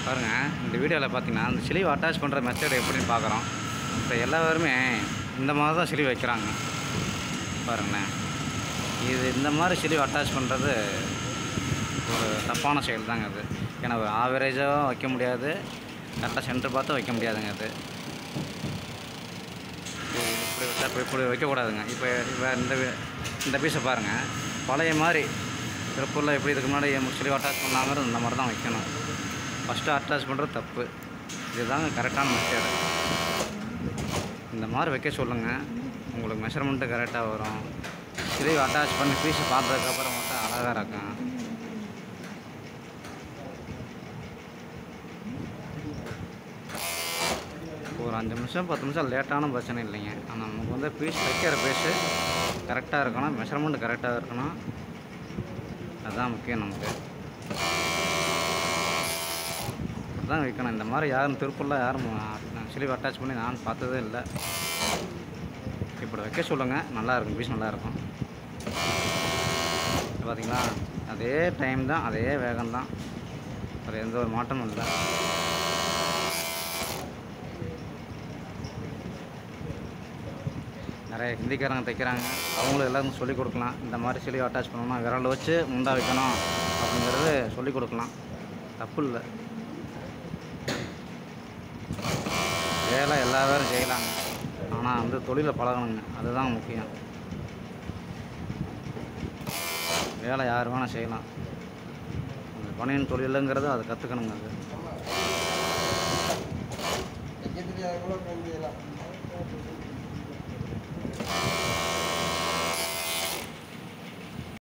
பாருங்கள் இந்த வீடியோவில் பார்த்தீங்கன்னா இந்த சிலிவை அட்டாச் பண்ணுற மெத்தட் எப்படின்னு பார்க்குறோம் இப்போ எல்லாருமே இந்த மாதிரி தான் சிலிவை வைக்கிறாங்க பாருங்களேன் இது இந்த மாதிரி சிலிவை அட்டாச் பண்ணுறது ஒரு தப்பான செயல் தாங்க அது ஏன்னா ஆவரேஜாக வைக்க முடியாது கரெக்டாக சென்டர் பார்த்து வைக்க முடியாதுங்க அது இப்படி வச்சா இப்படி இப்படி வைக்கக்கூடாதுங்க இப்போ இப்போ இந்த வி- இந்த பீஸை பாருங்கள் பழைய மாதிரி திருப்பூரில் எப்படி இதுக்கு முன்னாடி சிலிவை அட்டாச் பண்ணாமல் இந்த மாதிரி தான் வைக்கணும் ஃபஸ்ட்டு அட்டாச் பண்ணுறது தப்பு இதுதாங்க கரெக்டான மெத்தேடு இந்த மாதிரி வைக்க சொல்லுங்கள் உங்களுக்கு மெஷர்மெண்ட்டு கரெக்டாக வரும் சிலிவை அட்டாச் பண்ணி பீஸை பார்த்ததுக்கப்புறம் மட்டும் அழகாக இருக்கும் ஒரு அஞ்சு நிமிஷம் பத்து நிமிஷம் லேட்டான பிரச்சனை இல்லைங்க ஆனால் நமக்கு வந்து பீஸ் வைக்கிற பீஸு கரெக்டாக இருக்கணும் மெஷர்மெண்ட் கரெக்டாக இருக்கணும் அதுதான் முக்கியம் நமக்கு தான் வைக்கணும் இந்த மாதிரி யாரும் திருப்பூரில் யாரும் சிலிவ் அட்டாச் பண்ணி நான் பார்த்ததே இல்லை இப்படி வைக்க சொல்லுங்கள் நல்லா இருக்கும் பீஸ் நல்லா இருக்கும் பார்த்தீங்களா அதே டைம் தான் அதே வேகம் தான் வேறு எந்த ஒரு மாற்றமும் இல்லை நிறைய ஹிந்திக்காரங்க தைக்கிறாங்க அவங்களும் எல்லாருக்கும் சொல்லிக் கொடுக்கலாம் இந்த மாதிரி சிலிவ் அட்டாச் பண்ணணும்னா விரல் வச்சு முண்டா வைக்கணும் அப்படிங்கிறது சொல்லிக் கொடுக்கலாம் தப்பு இல்லை வேலை எல்லா பேரும் செய்யலாங்க ஆனால் வந்து தொழிலை பழகணுங்க அதுதான் முக்கியம் வேலை யார் வேணால் செய்யலாம் அந்த பணியின் தொழிலுங்கிறது அதை கற்றுக்கணுங்க அது தைக்க தெரியாத கூட செய்யலாம்